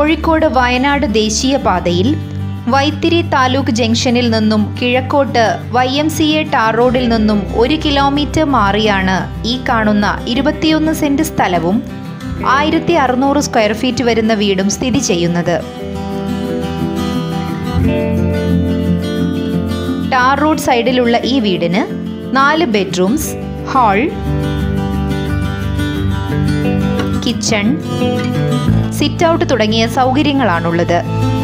കോഴിക്കോട് വയനാട് ദേശീയപാതയിൽ വൈത്തിരി താലൂക്ക് ജംഗ്ഷനിൽ നിന്നും കിഴക്കോട്ട് Y M C A tar റോഡിൽ നിന്നും ഒരു കിലോമീറ്റർ മാറിയാണ് ഈ കാണുന്ന ഇരുപത്തിയൊന്ന് സെന്റ് സ്ഥലവും ആയിരത്തി അറുന്നൂറ് സ്ക്വയർ ഫീറ്റ് വരുന്ന വീടും സ്ഥിതി ചെയ്യുന്നത് ടാർ റോഡ് സൈഡിലുള്ള ഈ വീടിന് നാല് bedrooms hall kitchen sit out തുടങ്ങിയ സൗകര്യങ്ങളാണുള്ളത്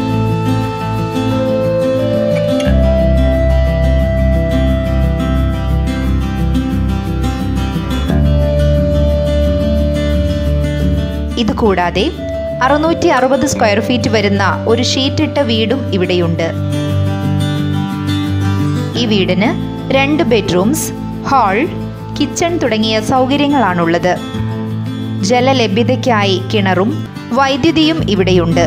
ഇതുകൂടാതെ അറുന്നൂറ്റി അറുപത് സ്ക്വയർ ഫീറ്റ് വരുന്ന ഒരു ഷീറ്റിട്ട വീടും ഇവിടെയുണ്ട് ഈ വീടിന് രണ്ട് ബെഡ്റൂംസ് ഹാൾ കിച്ചൺ തുടങ്ങിയ സൗകര്യങ്ങളാണുള്ളത് ജലലഭ്യതയ്ക്കായി കിണറും വൈദ്യുതിയും ഇവിടെയുണ്ട്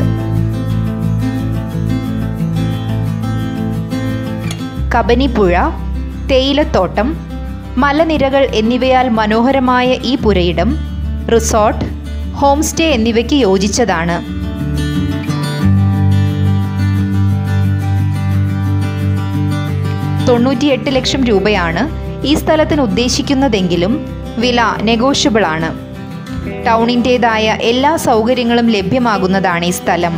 കബനിപ്പുഴ തേയിലത്തോട്ടം മലനിരകൾ എന്നിവയാൽ മനോഹരമായ ഈ പുരയിടം റിസോർട്ട് ഹോം സ്റ്റേ എന്നിവയ്ക്ക് യോജിച്ചതാണ് തൊണ്ണൂറ്റിയെട്ട് ലക്ഷം രൂപയാണ് ഈ സ്ഥലത്തിന് ഉദ്ദേശിക്കുന്നതെങ്കിലും വില നെഗോഷ്യബിൾ ആണ് ടൗണിൻ്റേതായ എല്ലാ സൗകര്യങ്ങളും ലഭ്യമാകുന്നതാണ് ഈ സ്ഥലം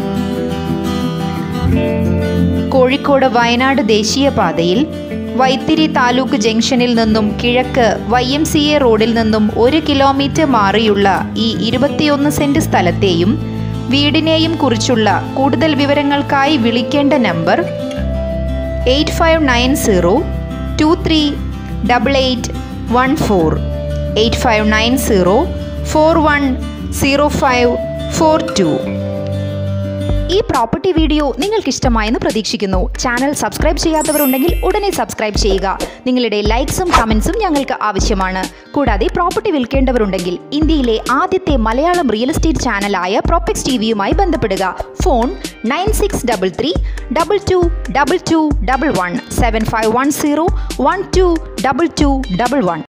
കോഴിക്കോട് വയനാട് ദേശീയപാതയിൽ വൈത്തിരി താലൂക്ക് ജംഗ്ഷനിൽ നിന്നും കിഴക്ക് വൈ എം സി എ റോഡിൽ നിന്നും ഒരു കിലോമീറ്റർ മാറിയുള്ള ഈ ഇരുപത്തിയൊന്ന് സെന്റ് സ്ഥലത്തെയും വീടിനെയും കുറിച്ചുള്ള കൂടുതൽ വിവരങ്ങൾക്കായി വിളിക്കേണ്ട number eight five nine zero two three double eight one four eight five nine zero four one zero five four two ഈ പ്രോപ്പർട്ടി വീഡിയോ നിങ്ങൾക്ക് ഇഷ്ടമായെന്ന് പ്രതീക്ഷിക്കുന്നു ചാനൽ സബ്സ്ക്രൈബ് ചെയ്യാത്തവരുണ്ടെങ്കിൽ ഉടനെ സബ്സ്ക്രൈബ് ചെയ്യുക നിങ്ങളുടെ ലൈക്സും കമൻസും ഞങ്ങൾക്ക് ആവശ്യമാണ് കൂടാതെ പ്രോപ്പർട്ടി വിൽക്കേണ്ടവരുണ്ടെങ്കിൽ ഇന്ത്യയിലെ ആദ്യത്തെ മലയാളം റിയൽ എസ്റ്റേറ്റ് ചാനലായ പ്രോപ്പക്സ് ടി വിയുമായി ബന്ധപ്പെടുക phone nine six double three double two double two double one seven five one zero one two double two double one